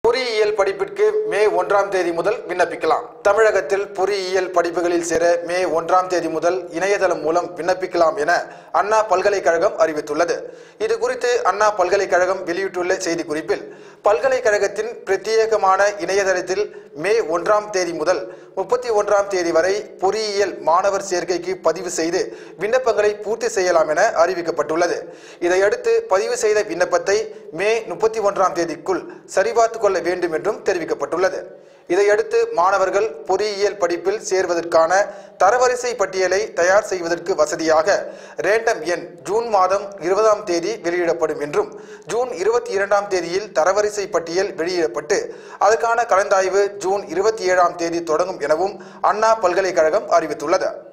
பொறியியல் படிப்பிற்கு மே ஒன்றாம் தேதி முதல் விண்ணப்பிக்கலாம் தமிழகத்தில் பொறியியல் படிப்புகளில் சேர மே ஒன்றாம் தேதி முதல் இணையதளம் மூலம் விண்ணப்பிக்கலாம் என அண்ணா பல்கலைக்கழகம் அறிவித்துள்ளது இது குறித்து அண்ணா பல்கலைக்கழகம் வெளியிட்டுள்ள செய்திக்குறிப்பில் பல்கலைக்கழகத்தின் பிரத்யேகமான இணையதளத்தில் மே ஒன்றாம் தேதி முதல் முப்பத்தி ஒன்றாம் தேதி வரை பொறியியல் மாணவர் சேர்க்கைக்கு பதிவு செய்து விண்ணப்பங்களை பூர்த்தி செய்யலாம் என அறிவிக்கப்பட்டுள்ளது இதையடுத்து பதிவு செய்த விண்ணப்பத்தை மே முப்பத்தி ஒன்றாம் தேதிக்குள் சரிபார்த்து கொள்ள வேண்டும் என்றும் தெரிவிக்கப்பட்டுள்ளது இதையடுத்து மாணவர்கள் பொறியியல் படிப்பில் சேர்வதற்கான தரவரிசை பட்டியலை தயார் செய்வதற்கு வசதியாக ரேண்டம் எண் ஜூன் மாதம் இருபதாம் தேதி வெளியிடப்படும் என்றும் ஜூன் இருபத்தி இரண்டாம் தேதியில் தரவரிசை பட்டியல் வெளியிடப்பட்டு அதற்கான கலந்தாய்வு ஜூன் இருபத்தி ஏழாம் தேதி தொடங்கும் எனவும் அண்ணா பல்கலைக்கழகம் அறிவித்துள்ளது